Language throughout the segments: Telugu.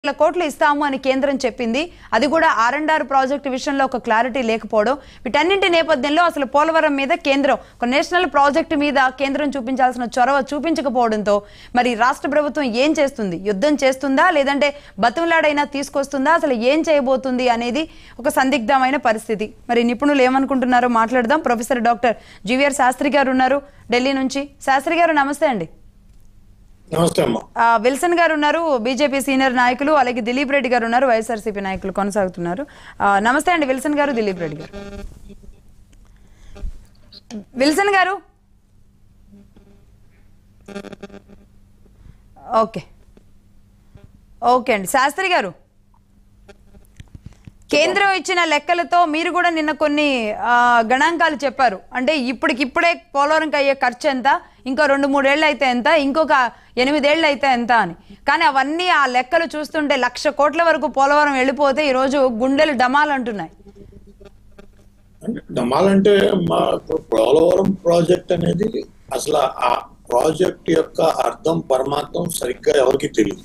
వేల కోట్లు ఇస్తాము అని కేంద్రం చెప్పింది అది కూడా ఆర్ అండ్ ఆర్ ప్రాజెక్టు విషయంలో ఒక క్లారిటీ లేకపోవడం వీటన్నింటి నేపథ్యంలో అసలు పోలవరం మీద కేంద్రం ఒక నేషనల్ ప్రాజెక్టు మీద కేంద్రం చూపించాల్సిన చొరవ చూపించకపోవడంతో మరి రాష్ట్ర ప్రభుత్వం ఏం చేస్తుంది యుద్ధం చేస్తుందా లేదంటే బతుములాడైనా తీసుకొస్తుందా అసలు ఏం చేయబోతుంది అనేది ఒక సందిగ్ధమైన పరిస్థితి మరి నిపుణులు ఏమనుకుంటున్నారో మాట్లాడదాం ప్రొఫెసర్ డాక్టర్ జీవీఆర్ శాస్త్రి గారు ఉన్నారు ఢిల్లీ నుంచి శాస్త్రి గారు నమస్తే అండి నమస్తే అమ్మా ఆ, విల్సన్ గారు ఉన్నారు బీజేపీ సీనియర్ నాయకులు అలాగే దిలీప్ రెడ్డి గారు ఉన్నారు వైఎస్ఆర్సీపీ నాయకులు కొనసాగుతున్నారు ఆ, నమస్తే అండి విల్సన్ గారు దిలీప్ రెడ్డి గారు విల్సన్ గారు ఓకే ఓకే అండి శాస్త్రి గారు కేంద్రం ఇచ్చిన లెక్కలతో మీరు కూడా నిన్న కొన్ని ఆ, గణాంకాలు చెప్పారు అంటే ఇప్పటికిప్పుడే పోలవరంకి అయ్యే ఖర్చు ఎంత ఇంకో రెండు మూడేళ్ళు అయితే ఎంత ఇంకొక ఎనిమిదేళ్ళు అయితే ఎంత అని కానీ అవన్నీ ఆ లెక్కలు చూస్తుంటే లక్ష కోట్ల వరకు పోలవరం వెళ్ళిపోతే ఈరోజు గుండెలు డమాలు అంటున్నాయి అంటే నమ్మాలంటే మా పోలవరం ప్రాజెక్ట్ అనేది అసలు ఆ ప్రాజెక్ట్ యొక్క అర్థం పరమార్థం సరిగ్గా ఎవరికి తెలియదు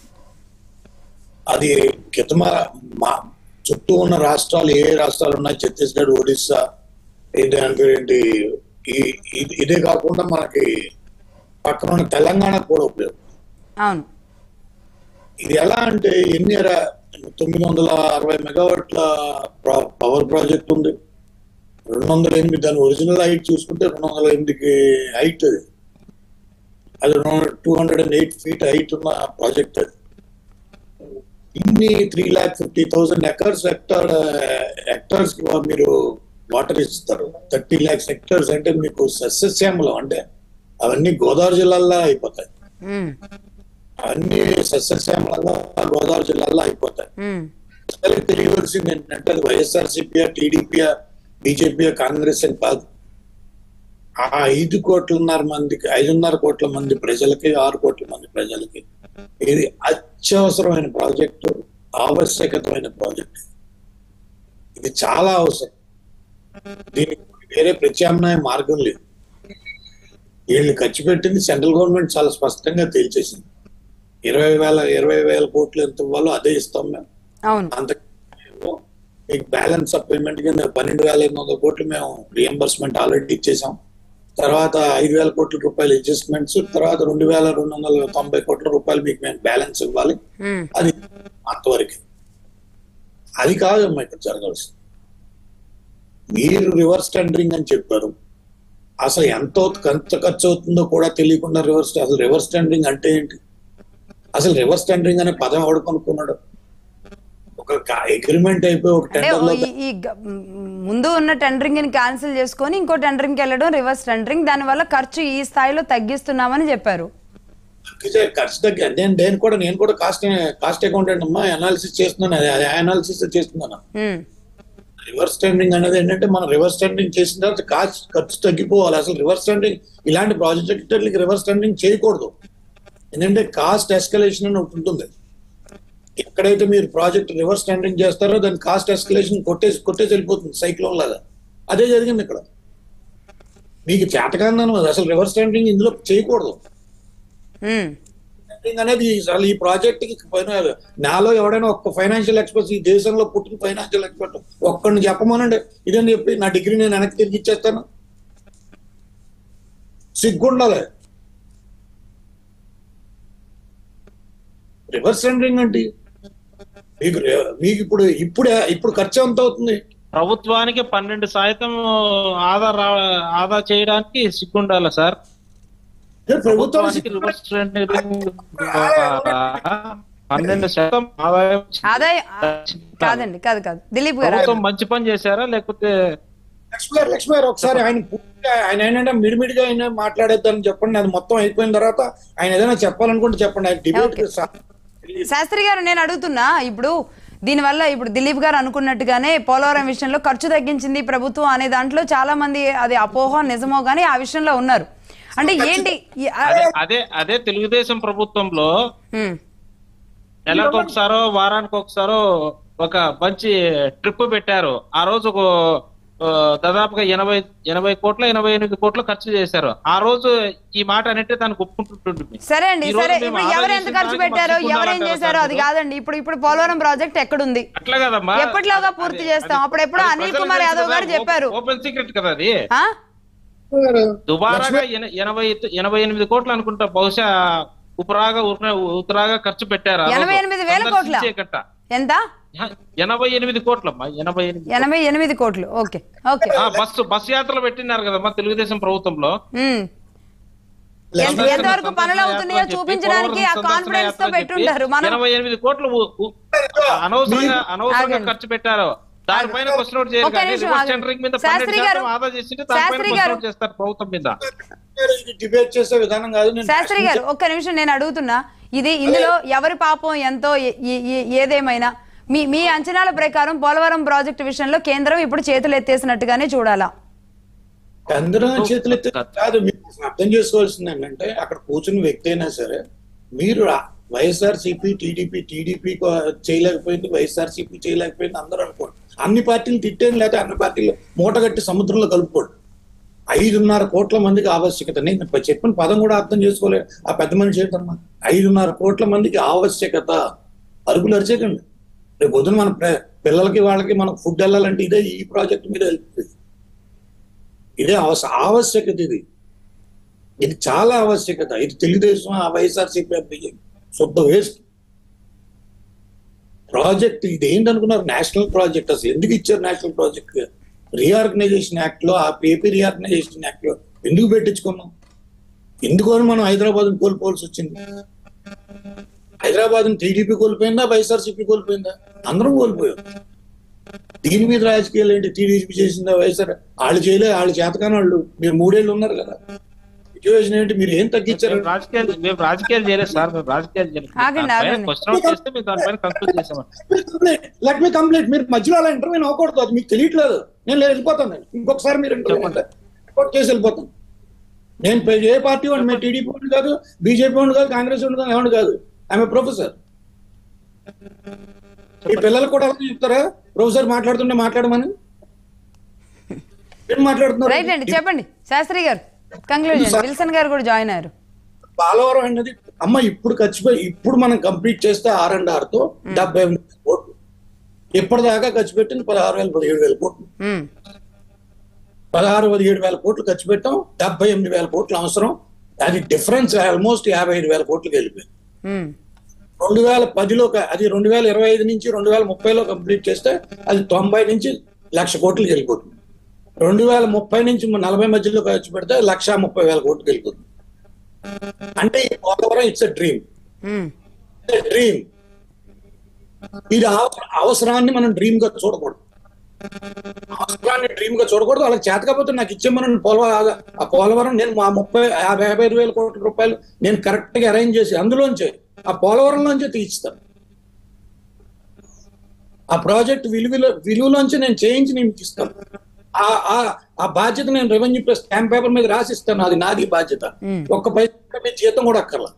అది కితమ మా చుట్టూ ఉన్న రాష్ట్రాలు ఏ రాష్ట్రాలు ఉన్నాయి ఛత్తీస్గఢ్ ఒడిస్సా ఇది ఏంటి ఈ- ఇది- ఇదే కాకుండా మనకి పక్కన ఉన్న తెలంగాణకు కూడా ఉపయోగం అవును ఇది ఎలా అంటే ఎన్ని ర- తొమ్మిది వందల అరవై మెగావాట్ల ప్ర- పవర్ ప్రాజెక్ట్ ఉంది రెండు వందల ఎనిమిది దాని ఒరిజినల్ హైట్ చూసుకుంటే రెండు వందల ఎనిమిదికి హైట్ అది అది two hundred and eight feet height ఉన్న ప్రాజెక్ట్ అది ఇన్ని three lakh fifty thousand acres hectare hectares కి మీరు వాటర్ ఇస్తారు థర్టీ ల్యాక్స్ హెక్టార్స్ అంటే మీకు సస్యశ్యామలం అంటే అవన్నీ గోదావరి జిల్లాల్లో అయిపోతాయి ఉమ్, అన్ని సస్యశ్యామలంగా గోదావరి జిల్లాలో అయిపోతాయి ఉమ్, ప్రజలకు తెలియవలసింది ఏంటంటే అది వైఎస్ఆర్సీపీ టీడీపీ బీజేపీ కాంగ్రెస్ అని కాదు ఆ ఐదు కోట్లన్నర మందికి ఐదున్నర కోట్ల మంది ప్రజలకి ఆరు కోట్ల మంది ప్రజలకి ఇది అత్యవసరమైన ప్రాజెక్టు ఆవశ్యకతమైన ప్రాజెక్ట్ ఇది చాలా అవసరం దీనికి వేరే ప్రత్యామ్నాయ మార్గం లేదు వీళ్ళు ఖర్చు పెట్టింది సెంట్రల్ గవర్నమెంట్ చాలా స్పష్టంగా తేల్చేసింది ఇరవై వేల ఇరవై వేల కోట్లు ఎంత ఇవ్వాలో అదే ఇస్తాం మేము అవును అంత మీకు బ్యాలెన్స్ ఆఫ్ పేమెంట్ కింద పన్నెండు వేల ఎనిమిది వందల కోట్లు మేము రియంబర్స్మెంట్ ఆల్రెడీ ఇచ్చేసాం తర్వాత ఐదు వేల కోట్ల రూపాయలు అడ్జస్ట్మెంట్స్ తర్వాత రెండు వేల రెండు వందల తొంభై కోట్ల రూపాయలు మీకు మేము బ్యాలెన్స్ ఇవ్వాలి ఉమ్, అది అంతవరకు అది కాదమ్మా ఇక్కడ జరగాల్సింది మీరు రివర్స్ టెండరింగ్ అని చెప్పారు అసలు ఎంత అవుతు- ఎంత ఖర్చు అవుతుందో కూడా తెలియకుండా రివర్స్ అసలు రివర్స్ టెండరింగ్ అంటే ఏంటి అసలు రివర్స్ టెండరింగ్ అనే పదం ఎవడు కొనుక్కున్నాడు ఒక అగ్రిమెంట్ అయిపోయి ఒక అంటే టెండర్ లో ఈ- ఈ గ- మ్, ముందు ఉన్న టెండరింగ్ ని క్యాన్సిల్ చేసుకొని ఇంకో టెండరింగ్ కి వెళ్ళడం రివర్స్ టెండరింగ్ దానివల్ల ఖర్చు ఈ స్థాయిలో తగ్గిస్తున్నామని చెప్పారు తగ్గితే ఖర్చు తగ్గి నేను నేను కూడా నేను కూడా కాస్ట్ కాస్ట్ అకౌంటెంట్ అమ్మా అనాలిసిస్ చేస్తున్నాను అనాలిసిస్ చేస్తున్నాను ఉమ్, రివర్స్ టెండరింగ్ అనేది ఏంటంటే మనం రివర్స్ టెండరింగ్ చేసిన తర్వాత కాస్ట్ ఖర్చు తగ్గిపోవాలి అసలు రివర్స్ టెండరింగ్ ఇలాంటి ప్రాజెక్టులకి రివర్స్ టెండరింగ్ చేయకూడదు ఎందుకంటే కాస్ట్ ఎస్కలేషన్ అని ఒకటి ఉంటుంది ఎక్కడైతే మీరు ప్రాజెక్ట్ రివర్స్ టెండరింగ్ చేస్తారో దాని కాస్ట్ ఎస్కలేషన్ కొట్టేసి కొట్టేసి వెళ్ళిపోతుంది సైక్లోన్ లాగా అదే జరిగింది ఇక్కడ మీకు చేతకాందనం అది అసలు రివర్స్ టెండరింగ్ ఇందులో చేయకూడదు ఉమ్, టెండరింగ్ అనేది అసలు ఈ ప్రాజెక్ట్ కి ఫైనా- నాలో ఎవడైనా ఒక్క ఫైనాన్షియల్ ఎక్స్పర్ట్ ఈ దేశంలో పుట్టిన ఫైనాన్షియల్ ఎక్స్పర్ట్ ఒక్కడిని చెప్పమనండి ఇదని చెప్పి నా డిగ్రీ నేను వెనక్కి తిరిగి ఇచ్చేస్తాను సిగ్గుండాలి రివర్స్ టెండరింగ్ అంటే మీకు రే- మీకు ఇప్పుడు ఇప్పుడే ఇప్పుడు ఖర్చు ఎంత అవుతుంది ప్రభుత్వానికి పన్నెండు శాతం ఆదా రా- ఆదా చేయడానికి సిగ్గుండాలి సార్ ప్రభుత్వానికి ప్రభుత్వానికి రివర్స్ టెండరింగ్ పన్నెండు శాతం ఆదాయం ఆదాయ కాదండి కాదు కాదు దిలీప్ గారు ప్రభుత్వం మంచి పని చేశారా లేకపోతే లక్ష్మి గారు లక్ష్మి గారు ఒకసారి ఆయన పూర్తిగా ఆయన ఏంటంటే మిడిమిడిగా ఆయన మాట్లాడేద్దని చెప్పండి అది మొత్తం అయిపోయిన తర్వాత ఆయన ఏదైనా చెప్పాలనుకుంటే చెప్పండి ఆయన డిబేట్ శాస్త్రి గారు నేను అడుగుతున్నా ఇప్పుడు దీనివల్ల ఇప్పుడు దిలీప్ గారు అనుకున్నట్టుగానే పోలవరం విషయంలో ఖర్చు తగ్గించింది ప్రభుత్వం అనే దాంట్లో చాలా మంది అది అపోహ నిజమో గానీ ఆ విషయంలో ఉన్నారు అంటే ఏంటి ఈ- ఆ- అదే అదే అదే తెలుగుదేశం ప్రభుత్వంలో ఉమ్, నెలకు ఒకసారో వారానికి ఒకసారో ఒక మంచి ట్రిప్ పెట్టారు ఆ రోజు ఒక ఆ, దాదాపుగా ఎనభై ఎనభై కోట్ల ఎనభై ఎనిమిది కోట్లు ఖర్చు చేశారు ఆ రోజు ఈ మాట అంటే దానికి ఒప్పుకుంటుంటుంది సరే అండి ఈ రోజు సరే మేము ఇప్పుడు ఎవరు ఆదా ఎంత చేసిన ఖర్చు దానికి పెట్టారో మాకు ఎవరేం సిగ్గు చేశారో అది ఉండాలంటారా కాదండి ఇప్పుడు ఇప్పుడు పోలవరం ప్రాజెక్ట్ ఎక్కడుంది అట్లా కదమ్మా ఎప్పటిలోగా అది- పూర్తి అది- చేస్తాం? అది అప్పుడెప్పుడో అనిల్ ప్రజలకు కుమార్ తెలుసు యాదవ్ కదా, గారు చెప్పారు. ఓపెన్ సీక్రెట్ కదా అది ఆ దుబారాగా ఎన- ఎనభై ఎనభై ఎనిమిది కోట్లు అనుకుంటా బహుశా ఉపరాగా ఉర- ఉత్తరాగా ఖర్చు పెట్టారు ఆ రోజు. ఎనభై ఎనిమిది వేల కోట్ల? సందర్శించే కట్ట. ఎంత హ, ఎనభై ఎనిమిది కోట్లమ్మా ఎనభై ఎనిమిది ఎనభై ఎనిమిది కోట్లు ఓకే ఓకే ఆ, బస్సు బస్సు యాత్రలు పెట్టినారు కదమ్మా తెలుగుదేశం ప్రభుత్వంలో ఉమ్. ఎంత- సందర్శన- ఎంతవరకు పనులు సందర్శన అవుతున్నాయో యాత్ర అని చెప్పి, చూపించడానికి ఆ పోలవరం కాన్ఫిడెన్స్ తో సందర్శన యాత్ర అని పెట్టుంటారు చెప్పి మనం ఎనభై ఎనిమిది కోట్లు ఉ- ఉ- అనవసరంగా అనవసరంగా ఆగండి. ఖర్చు పెట్టారు దానిపైన క్వశ్చన్ అవుట్ చేయరు ఒక్క కానీ నిమిషం రివర్స్ ఆగండి. టెండరింగ్ మీద శాస్త్రి పన్నెండు గారు, శాతం ఆదా చేసింటే దానిపైన శాస్త్రి క్వశ్చన్ గారు. అవుట్ చేస్తారు ప్రభుత్వం మీద ఇది డిబేట్ చేసే విధానం కాదు నేను శాస్త్రి గారు ఒక్క నిమిషం నేను అడుగుతున్నా ఇది ఇందులో ఎవరి పాపం ఎంతో ఏ- ఏ- ఏ- ఏదేమైనా మీ మీ అంచనాల ప్రకారం పోలవరం ప్రాజెక్టు విషయంలో కేంద్రం ఇప్పుడు చేతులు ఎత్తేసినట్టుగానే చూడాలా అందరం చేతులు ఎత్తి కాదు మీరు అర్థం చేసుకోవాల్సింది ఏంటంటే అక్కడ కూర్చున్న వ్యక్తి అయినా సరే మీరు వైఎస్ఆర్ సిపి టీడీపీ టీడీపీ చేయలేకపోయింది వైఎస్ఆర్ సిపి చేయలేకపోయింది అందరూ అనుకోండి అన్ని పార్టీలు తిట్టేది లేకపోతే అన్ని పార్టీలు మూటగట్టి సముద్రంలో కలుపుకోండి ఐదున్నర కోట్ల మందికి ఆవశ్యకత నేను ఇప్పుడు చెప్పిన పదం కూడా అర్థం చేసుకోలేదు ఆ పెద్ద మనిషి ఏంటమ్మా ఐదున్నర కోట్ల మందికి ఆవశ్యకత అరుపులు అరిచేకండి రేపు పొద్దున మన ప్ర- పిల్లలకి వాళ్ళకి మనకు ఫుడ్ వెళ్ళాలంటే ఇదే ఈ ప్రాజెక్ట్ మీద వెళ్తుంది ఇదే అవస ఆవశ్యకత ఇది ఇది చాలా ఆవశ్యకత ఇది తెలుగుదేశం ఆ వైఎస్ఆర్సీపీ బీజేపీ శుద్ధ వేస్ట్ ప్రాజెక్ట్ ఇది ఏంటనుకున్నారు నేషనల్ ప్రాజెక్ట్ అసలు ఎందుకు ఇచ్చారు నేషనల్ ప్రాజెక్ట్ రీఆర్గనైజేషన్ యాక్ట్ లో ఆ ఏపీ రీఆర్గనైజేషన్ యాక్ట్ లో ఎందుకు పెట్టించుకున్నాం ఎందుకు అని మనం హైదరాబాద్ కోల్పోవాల్సి వచ్చింది హైదరాబాద్ టీడీపీ కోల్పోయిందా వైఎస్ఆర్సీపీ కోల్పోయిందా అందరం కోల్పోయాం దీని మీద రాజకీయాలు ఏంటి టీడీపీ చేసిందా వైఎస్ఆర్ వాళ్ళు చేయలే వాళ్ళు చేతకాని వాళ్ళు మీరు మూడేళ్ళు ఉన్నారు కదా సిచ్యువేషన్ ఏంటి మీరు ఏం తగ్గించారు మేము రాజకీయాలు మేము రాజకీయాలు చేయలేదు సార్ మేము రాజకీయాలు చేయలేదు ఆగండి, ఆగండి. క్వశ్చన్ అవుట్ చేస్తే మేము దానిపైన కంక్లూడ్ చేసామని లెట్ మీ కంప్లీట్ మీరు మధ్యలో అలా ఇంటర్వ్యూ అవ్వకూడదు అది మీకు తెలియట్లేదు నేను లేదు వెళ్ళిపోతాను నేను ఇంకొకసారి మీరు ఇంటర్వ్యూ రిపోర్ట్ చేసి వెళ్ళిపోతాను నేను పే- ఏ పార్టీ వాడిని మేము టీడీపీ వాడిని కాదు బీజేపీ వాడిని కాదు కాంగ్రెస్ వాడిని కాదు ఎవరిని కాదు ఆమె ప్రొఫెసర్ ఈ పిల్లలు కూడా అలాగే చెప్తారా ప్రొఫెసర్ మాట్లాడుతుంటే మాట్లాడమని ఏం మాట్లాడుతున్నారు రైట్ అండి చెప్పండి శాస్త్రి గారు కంక్లూజన్ విల్సన్ గారు కూడా జాయిన్ అయ్యారు పోలవరం అనేది అమ్మ ఇప్పుడు ఖర్చు పె- ఇప్పుడు మనం కంప్లీట్ చేస్తే ఆర్ అండ్ ఆర్ తో డెబ్బై ఎనిమిది కోట్లు ఇప్పటిదాకా ఖర్చు పెట్టింది పదహారు వేల పదిహేడు వేల కోట్లు ఉమ్. పదహారు పదిహేడు వేల కోట్లు ఖర్చు పెట్టాం డెబ్బై ఎనిమిది వేల కోట్లు అవసరం అది డిఫరెన్స్ ఆల్మోస్ట్ యాభై ఐదు వేల కోట్లకి వెళ్ళిపోయింది ఉమ్. రెండు వేల పదిలో క- అది రెండు వేల ఇరవై ఐదు నుంచి రెండు వేల ముప్పైలో కంప్లీట్ చేస్తే అది తొంభై నుంచి లక్ష కోట్లకి వెళ్ళిపోతుంది రెండు వేల ముప్పై నుంచి నలభై మధ్యలో ఖర్చు పెడితే లక్ష ముప్పై వేల కోట్లకి వెళ్ళిపోతుంది అంటే ఈ Polavaram it's a dream um. Dream ఇది అవ- అవసరాన్ని మనం డ్రీమ్ గా చూడకూడదు అవసరాన్ని డ్రీమ్ గా చూడకూడదు వాళ్ళకి చేత కాకపోతే నాకు ఇచ్చేమని పోలవరం ఆ పోలవరం నేను మా ముప్పై యాభై యాభై ఐదు వేల కోట్ల రూపాయలు నేను కరెక్ట్ గా అరేంజ్ చేసి అందులోంచే ఆ పోలవరంలోంచే తీయిస్తాను ఆ ప్రాజెక్ట్ విలువలో విలువలోంచి నేను చేయించి నేను ఇస్తాను ఆ ఆ ఆ బాధ్యత నేను రెవెన్యూ ప్లస్ స్టాంప్ పేపర్ మీద రాసిస్తాను అది నాది బాధ్యత ఒక్క పైసా మీ జీతం కూడా అక్కర్లా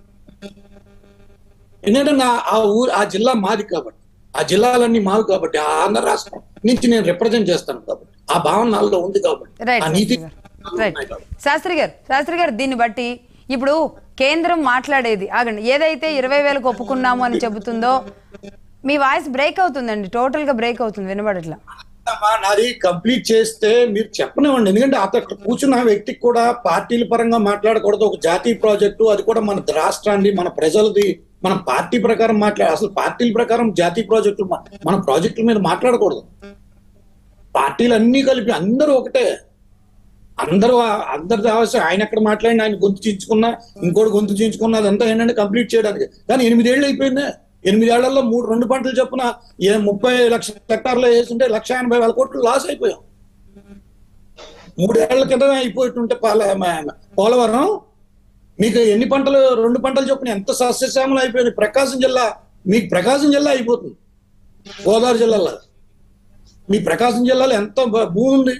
ఎందుకంటే నా ఆ ఊరు ఆ జిల్లా మాది కాబట్టి ఆ జిల్లాలన్నీ మావి కాబట్టి ఆ ఆంధ్ర రాష్ట్రం నుంచి నేను రిప్రజెంట్ చేస్తాను కాబట్టి ఆ భావన నాలో ఉంది కాబట్టి రైట్ ఆ నీతి రైట్ శాస్త్రి గారు శాస్త్రి గారు దీన్ని బట్టి ఇప్పుడు కేంద్రం మాట్లాడేది ఆగండి ఏదైతే ఇరవై వేలకు ఒప్పుకున్నాము అని చెబుతుందో మీ వాయిస్ బ్రేక్ అవుతుందండి టోటల్ గా బ్రేక్ అవుతుంది వినబడట్లా అమ్మా, నాది కంప్లీట్ చేస్తే మీరు చెప్పనివ్వండి ఎందుకంటే అతను కూర్చున్న వ్యక్తికి కూడా పార్టీల పరంగా మాట్లాడకూడదు ఒక జాతీయ ప్రాజెక్టు అది కూడా మన రాష్ట్రాన్ని మన ప్రజలది మన పార్టీ ప్రకారం మాట్లాడ అసలు పార్టీల ప్రకారం జాతీయ ప్రాజెక్టులు మా- మన ప్రాజెక్టుల మీద మాట్లాడకూడదు పార్టీలు అన్ని కలిపి అందరూ ఒకటే అందరూ ఆ- అందరిది అవసరం ఆయన ఎక్కడ మాట్లాడిన ఆయన గొంతు చించుకున్నా ఇంకోటి గొంతు చించుకున్నా అదంతా ఏంటంటే కంప్లీట్ చేయడానికి కానీ ఎనిమిదేళ్ళు అయిపోయిందే ఎనిమిదేళ్లలో మూడు రెండు పంటలు చొప్పున ఏ ముప్పై లక్షల హెక్టార్లో వేస్తుంటే లక్ష ఎనభై వేల కోట్లు లాస్ అయిపోయాం మూడేళ్ల కింద అయిపోతుంటే పాల మ- పోలవరం మీకు ఎన్ని పంటలు రెండు పంటలు చొప్పున ఎంత సస్యశ్యామలు అయిపోయింది ప్రకాశం జిల్లా మీకు ప్రకాశం జిల్లా అయిపోతుంది గోదావరి జిల్లాలో మీ ప్రకాశం జిల్లాలో ఎంత భూ- భూమి ఉంది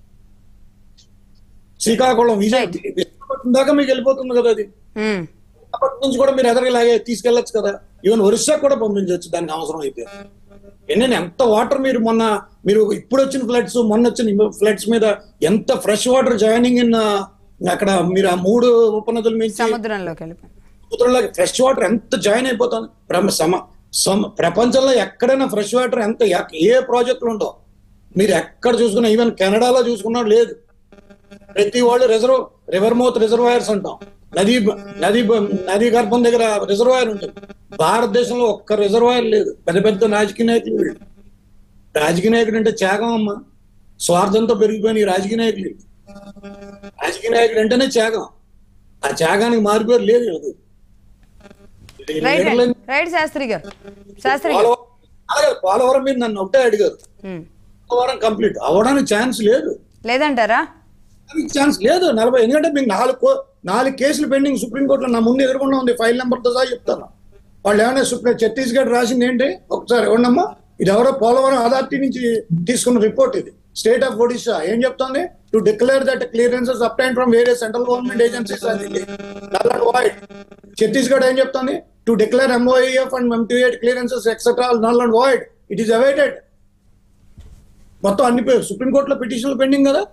శ్రీకాకుళం విజయ విశాఖపట్నం దాకా మీకు వెళ్ళిపోతుంది కదా అది ఉమ్. అప్పటి నుంచి కూడా మీరు ఎదరిలాగే తీసుకెళ్లొచ్చు కదా ఈవెన్ ఒరిస్సా కూడా పంపించవచ్చు దానికి అవసరం అయితే ఎన్నెన్ని ఎంత వాటర్ మీరు మొన్న మీరు ఇప్పుడు వచ్చిన ఫ్లడ్స్ మొన్న వచ్చిన ఫ్లడ్స్ మీద ఎంత ఫ్రెష్ వాటర్ జాయినింగ్ ఇన్ అక్కడ మీరు ఆ మూడు ఉపనదుల మీద సముద్రంలోకి వెళ్ళిపోయింది సముద్రంలో ఫ్రెష్ వాటర్ ఎంత జాయిన్ అయిపోతుంది ప్రమ- సమ- సమ- ప్రపంచంలో ఎక్కడైనా ఫ్రెష్ వాటర్ ఎంత ఎక్- ఏ ప్రాజెక్టులు ఉండవు మీరు ఎక్కడ చూసుకున్నా ఈవెన్ కెనడాలో చూసుకున్నా లేదు ప్రతి వాళ్ళు రిజర్వ్ రివర్ మౌత్ రిజర్వాయర్స్ అంటాం నది నది నది గర్భం దగ్గర రిజర్వాయర్ ఉంటుంది భారతదేశంలో ఒక్క రిజర్వాయర్ లేదు పెద్ద పెద్ద రాజకీయ నాయకులు వీళ్ళు రాజకీయ నాయకుడు అంటే త్యాగం అమ్మ స్వార్థంతో పెరిగిపోయిన ఈ రాజకీయ నాయకులు వీళ్ళు. రాజకీయ నాయకుడు అంటేనే త్యాగం ఆ త్యాగానికి మారిపోయారు లేదు వీళ్ళకి. ఇది రైట్ లీడర్లని రైట్ శాస్త్రి గారు శాస్త్రి గారు పోలవరం అలాగే పోలవరం మీరు నన్ను ఒకటే అడిగారు ఉమ్. పోలవరం కంప్లీట్ అవ్వడానికి ఛాన్స్ లేదు లేదంటారా దానికి ఛాన్స్ లేదు నలభై ఎందుకంటే మీకు నాలుగు కో- నాలుగు కేసులు పెండింగ్ సుప్రీంకోర్టులో నా ముందు ఎదుర్కొన్నా ఉంది ఫైల్ నెంబర్తో సహా చెప్తాను వాళ్ళు ఏమైనా సుప్రీం ఛత్తీస్గఢ్ రాసింది ఏంటి ఒకసారి ఇవ్వండమ్మా ఇది ఎవరో పోలవరం అథారిటీ నుంచి తీసుకున్న రిపోర్ట్ ఇది స్టేట్ ఆఫ్ ఒడిశా ఏం చెప్తోంది to declare that clearances obtained from various central government agencies అది నల్ అండ్ వైడ్ ఛత్తీస్గఢ్ ఏం చెప్తోంది to declare MOEF and MT eight clearances etcetera null and void it is awaited మొత్తం అన్ని సుప్రీంకోర్టులో పిటిషన్లు పెండింగ్ కదా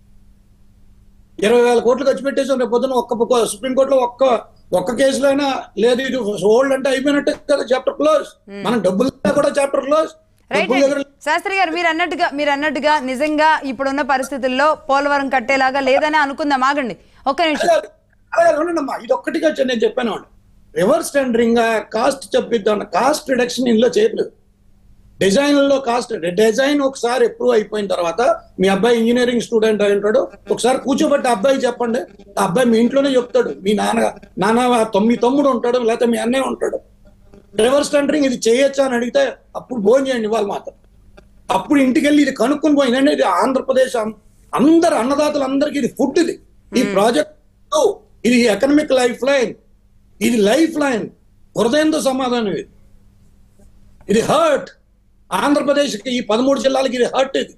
ఇరవై వేల కోట్లు ఖర్చు పెట్టేసాం రేపు పొద్దున ఒక్క ఒక్క సుప్రీంకోర్టులో ఒక్క ఒక్క కేసులో అయినా లేదు ఇది ఓల్డ్ అంటే అయిపోయినట్టే కదా చాప్టర్ క్లోజ్ మనం డబ్బులు కూడా చాప్టర్ క్లోజ్ రైట్ డబ్బులు దగ్గర శాస్త్రి గారు మీరు అన్నట్టుగా మీరు అన్నట్టుగా నిజంగా ఇప్పుడున్న పరిస్థితుల్లో పోలవరం కట్టేలాగా లేదని అనుకుందాం ఆగండి ఒక్క నిమిషం అలాగే అలాగే ఉండండమ్మా ఇది ఒక్కటిగా చె- నేను చెప్పాను రివర్స్ టెండరింగ్ కాస్ట్ చెప్పిద్దాం కాస్ట్ రిడక్షన్ ఇందులో చేయట్లేదు డిజైన్ లో కాస్ట్ డిజైన్ ఒకసారి అప్రూవ్ అయిపోయిన తర్వాత మీ అబ్బాయి ఇంజనీరింగ్ స్టూడెంట్ అయి ఉంటాడు ఒకసారి కూర్చోబెట్టి ఆ అబ్బాయి చెప్పండి ఆ అబ్బాయి మీ ఇంట్లోనే చెప్తాడు మీ నాన్న నాన్న తొమ్మి తమ్ముడు ఉంటాడు లేకపోతే మీ అన్నయ్య ఉంటాడు రివర్స్ టెండరింగ్ ఇది చేయొచ్చా అని అడిగితే అప్పుడు భోజనం చేయండి ఇవాళ మాత్రం అప్పుడు ఇంటికి వెళ్ళి ఇది కనుక్కొని పోయిందండి ఇది ఆంధ్రప్రదేశ్ అం- అందరు అన్నదాతలందరికీ ఇది ఫుడ్ ఇది ఈ ప్రాజెక్ట్ ఇది ఎకనామిక్ లైఫ్ లైన్ ఇది లైఫ్ లైన్ హృదయంతో సమాధానం ఇది ఇది హర్ట్ ఆంధ్రప్రదేశ్ కి ఈ పదమూడు జిల్లాలకి ఇది హర్ట్ ఇది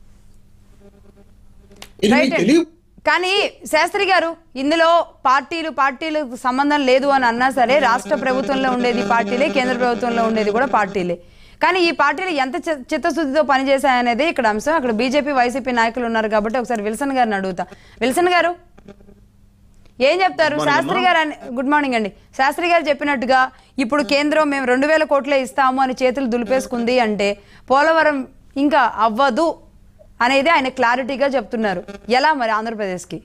ఇది రైట్ మీకు తెలియ కానీ శాస్త్రి గారు ఇందులో పార్టీలు పార్టీలకు సంబంధం లేదు అని అన్నా సరే రాష్ట్ర ప్రభుత్వంలో ఉండేది పార్టీలే కేంద్ర ప్రభుత్వంలో ఉండేది కూడా పార్టీలే కానీ ఈ పార్టీలు ఎంత చి- చిత్తశుద్ధితో పనిచేశాయనేది ఇక్కడ అంశం అక్కడ బీజేపీ వైసీపీ నాయకులు ఉన్నారు కాబట్టి ఒకసారి విల్సన్ గారిని అడుగుతా విల్సన్ గారు ఏం చెప్తారు శాస్త్రి గారు అని గుడ్ మార్నింగ్ అండి శాస్త్రి గారు చెప్పినట్టుగా ఇప్పుడు కేంద్రం మేము రెండు వేల కోట్లే ఇస్తాము అని చేతులు దులిపేసుకుంది అంటే పోలవరం ఇంకా అవ్వదు అనేది ఆయన క్లారిటీగా చెప్తున్నారు ఎలా మరి ఆంధ్రప్రదేశ్కి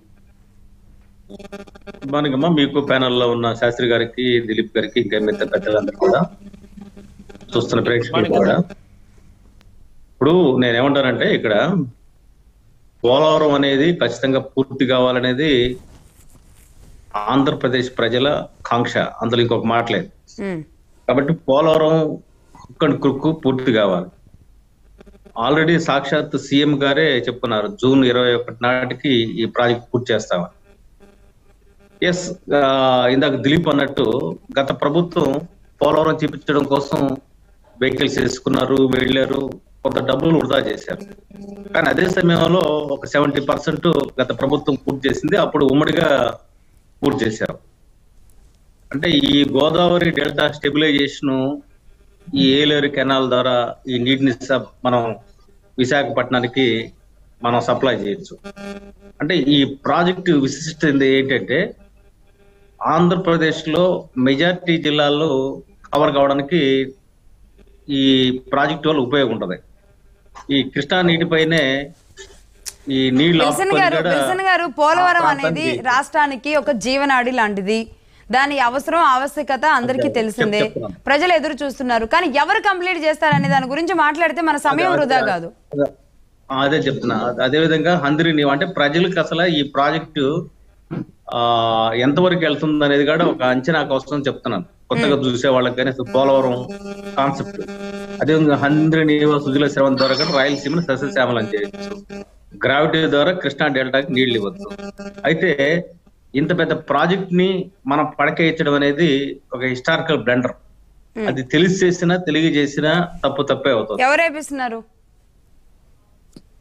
మనకమ్మా మీకు ప్యానెల్లో ఉన్న శాస్త్రి గారికి దిలీప్ గారికి ఇంకా మిగతా పెద్దలందరూ కూడా చూస్తున్న ప్రేక్షకులు కూడా ఇప్పుడు నేనేమంటానంటే ఇక్కడ పోలవరం అనేది ఖచ్చితంగా పూర్తి కావాలనేది ఆంధ్రప్రదేశ్ ప్రజల కాంక్ష అందులో ఇంకొక మాట లేదు ఉమ్, కాబట్టి పోలవరం కుక్కని కుక్కు పూర్తి కావాలి ఆల్రెడీ సాక్షాత్ సీఎం గారే చెప్పుకున్నారు జూన్ ఇరవై ఒకటి నాటికి ఈ ప్రాజెక్ట్ పూర్తి చేస్తామని ఎస్ ఇందాక దిలీప్ అన్నట్టు గత ప్రభుత్వం పోలవరం చూపించడం కోసం వెహికల్స్ వేసుకున్నారు వెళ్ళారు కొంత డబ్బులు వృధా చేశారు కానీ అదే సమయంలో ఒక సెవెంటీ పర్సెంట్ గత ప్రభుత్వం పూర్తి చేసింది అప్పుడు ఉమ్మడిగా పూర్తి చేశారు అంటే ఈ గోదావరి డెల్టా స్టెబిలైజేషన్ ఈ ఏలేరు కెనాల్ ద్వారా ఈ నీటిని స- మనం విశాఖపట్నానికి మనం సప్లై చేయొచ్చు అంటే ఈ ప్రాజెక్టు విశిష్టత ఏంటంటే ఆంధ్రప్రదేశ్ లో మెజారిటీ జిల్లాల్లో కవర్ కావడానికి ఈ ప్రాజెక్టు వల్ల ఉపయోగం ఉంటుంది ఈ కృష్ణా నీటిపైనే ఈ నీళ్లు విల్సన్ ఆపుకొని గారు కూడా విల్సన్ గారు పోలవరం ఆ అనేది ప్రాంతానికి- రాష్ట్రానికి ఒక జీవనాడి లాంటిది దాని అవసరం ఆవశ్యకత అందరికీ అదే, తెలిసిందే చెప్తున్నాను. ప్రజలు ఎదురు చూస్తున్నారు కానీ ఎవరు కంప్లీట్ చేస్తారనే దాని గురించి మాట్లాడితే మన సమయం అదే, వృధా అదే, కాదు అదే. అదే చెప్తున్నా అదే విధంగా హంద్రి నీవు అంటే ప్రజలకు అసలు ఈ ప్రాజెక్టు ఆ ఎంతవరకు వెళ్తుంది అనేది కూడా ఒక అంచనా కోసం చెప్తున్నాను కొత్తగా చూసే వాళ్ళకి కానీ అసలు పోలవరం కాన్సెప్ట్ అదేవిధంగా హంద్రి నీవ సుజల శ్రవణ ద్వారా కూడా రాయలసీమను సస్యశ్యామలం చేయొచ్చు గ్రావిటీ ద్వారా కృష్ణా డెల్టాకి నీళ్లు ఇవ్వచ్చు అయితే ఇంత పెద్ద ప్రాజెక్ట్ ని మనం పడకేయించడం అనేది ఒక హిస్టారికల్ బ్లెండర్ అది తెలిసి చేసినా తెలియజేసినా తప్పు తప్పే అవుతుంది ఎవరు వేపిస్తున్నారు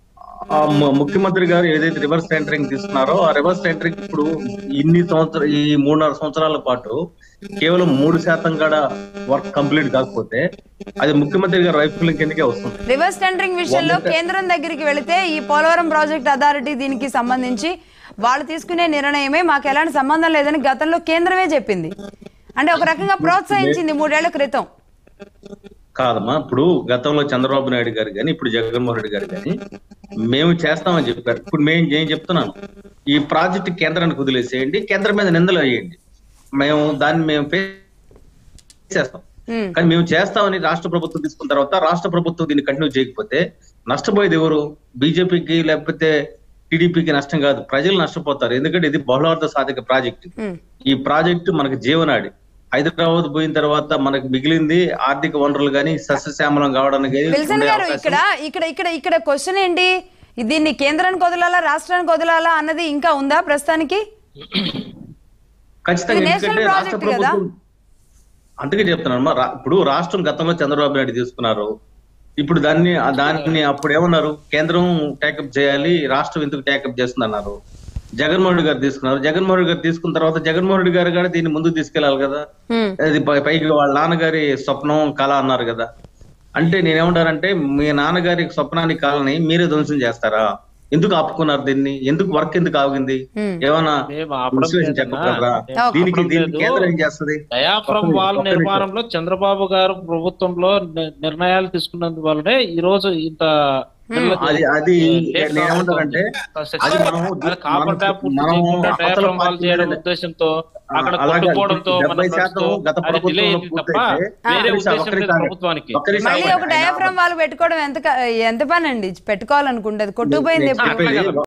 ఆ ము- ముఖ్యమంత్రి గారు ఏదైతే రివర్స్ టెండరింగ్ తీసుకున్నారో ఆ రివర్స్ టెండరింగ్ ఇప్పుడు ఇన్ని సంవత్సరం ఈ మూడున్నర సంవత్సరాల పాటు కేవలం మూడు శాతం కూడా వర్క్ కంప్లీట్ కాకపోతే అది ముఖ్యమంత్రి గారి వైఫల్యం కిందకే వస్తుంది రివర్స్ టెండరింగ్ విషయంలో కేంద్రం దగ్గరికి వెళితే ఈ పోలవరం ప్రాజెక్ట్ అథారిటీ దీనికి సంబంధించి వాళ్ళు తీసుకునే నిర్ణయమే మాకు ఎలాంటి సంబంధం లేదని గతంలో కేంద్రమే చెప్పింది అంటే ఒక రకంగా ప్రోత్సహించింది మూడేళ్ల క్రితం కాదమ్మా ఇప్పుడు గతంలో చంద్రబాబు నాయుడు గారు కానీ ఇప్పుడు జగన్మోహన్ రెడ్డి గారు కానీ మేము చేస్తామని చెప్పారు ఇప్పుడు మేము ఏం చెప్తున్నాను ఈ ప్రాజెక్ట్ కేంద్రానికి వదిలేసేయండి కేంద్రం మీద నిందలు వేయండి మేము దాన్ని మేము ఫేస్ చేస్తాం ఉమ్. కానీ మేము చేస్తామని రాష్ట్ర ప్రభుత్వం తీసుకున్న తర్వాత రాష్ట్ర ప్రభుత్వం దీన్ని కంటిన్యూ చేయకపోతే నష్టపోయేది ఎవరు బీజేపీకి లేకపోతే టీడీపీకి నష్టం కాదు ప్రజలు నష్టపోతారు ఎందుకంటే ఇది బహుళార్థ సాధక ప్రాజెక్ట్ ఉమ్. ఈ ప్రాజెక్టు మనకు జీవనాడి హైదరాబాద్ పోయిన తర్వాత మనకు మిగిలింది ఆర్థిక వనరులు కానీ సస్యశ్యామలం కావడానికి విల్సన్ ఉండే గారు అవకాశం- ఇక్కడ ఇక్కడ ఇక్కడ ఇక్కడ క్వశ్చన్ ఏంటి దీన్ని కేంద్రానికి వదలాలా రాష్ట్రానికి వదలాలా అన్నది ఇంకా ఉందా ప్రస్తుతానికి ఖచ్చితంగా ఇది నేషనల్ ఎందుకంటే రాష్ట్ర ప్రాజెక్ట్ కదా? ప్రభుత్వం అందుకే చెప్తున్నాను అమ్మా, రా- ఇప్పుడు రాష్ట్రం గతంలో చంద్రబాబు నాయుడు తీసుకున్నారు ఇప్పుడు దాన్ని ఆ దాన్ని అప్పుడు ఏమన్నారు కేంద్రం టేకప్ చేయాలి రాష్ట్రం ఎందుకు టేకప్ చేస్తుంది అన్నారు జగన్మోహన్ రెడ్డి గారు తీసుకున్నారు జగన్మోహన్ రెడ్డి గారు తీసుకున్న తర్వాత జగన్మోహన్ రెడ్డి గారు కూడా దీన్ని ముందుకు తీసుకెళ్లాలి కదా ఉమ్. అది పై- పైకి వాళ్ళ నాన్నగారి స్వప్నం కళ అన్నారు కదా అంటే నేనేమంటానంటే మీ నాన్నగారి స్వప్నాన్ని కళని మీరే ధ్వంసం చేస్తారా ఎందుకు ఆపుకున్నారు దీన్ని ఎందుకు వర్క్ ఎందుకు ఆగింది Hmm. ఏమన్నా మేము ఆపడం విశ్లేషణ లేదన్నా. చెప్పగలరా ఓకే. దీనికి ఆపడం దీనికి లేదు. కేంద్రం ఏం చేస్తుంది డయాఫ్రమ్ ఒక్క వాల్ నిమిషం, ఒక్క నిర్మాణంలో చంద్రబాబు గారు ప్రభుత్వంలో ని- నిర్ణయాలు తీసుకున్నందువల్లనే ఈ రోజు ఇంత పిల్లలకు అది అది లేట్ నేనేమంటానంటే రావడంతో అది మనం అది కాపర్ మనం- ట్యాప్ పూర్తి మనం చేయకుండా అవతల డయాఫ్రమ్ వాల్ పార్టీ చేయడం మీద- ఉద్దేశంతో అక్కడ అలాగే కొట్టుకోవడంతో మన డెబ్బై శాతం ఫ్రెండ్స్తో గత అది డిలే ప్రభుత్వంలో అయింది తప్ప పూర్తయితే వేరే ఒక్క ఉద్దేశం నిమిషం, లేదు ఒక్క ప్రభుత్వానికి ఒక్క నిమిషం మళ్ళీ ఒక ఆయన- డయాఫ్రామ్ వాళ్ళు పెట్టుకోవడం ఎంత క- ఎంత పని అండి పెట్టుకోవాలనుకుంటే అది కొట్టుకుపోయింది నేను ఎప్పుడు చెప్పేది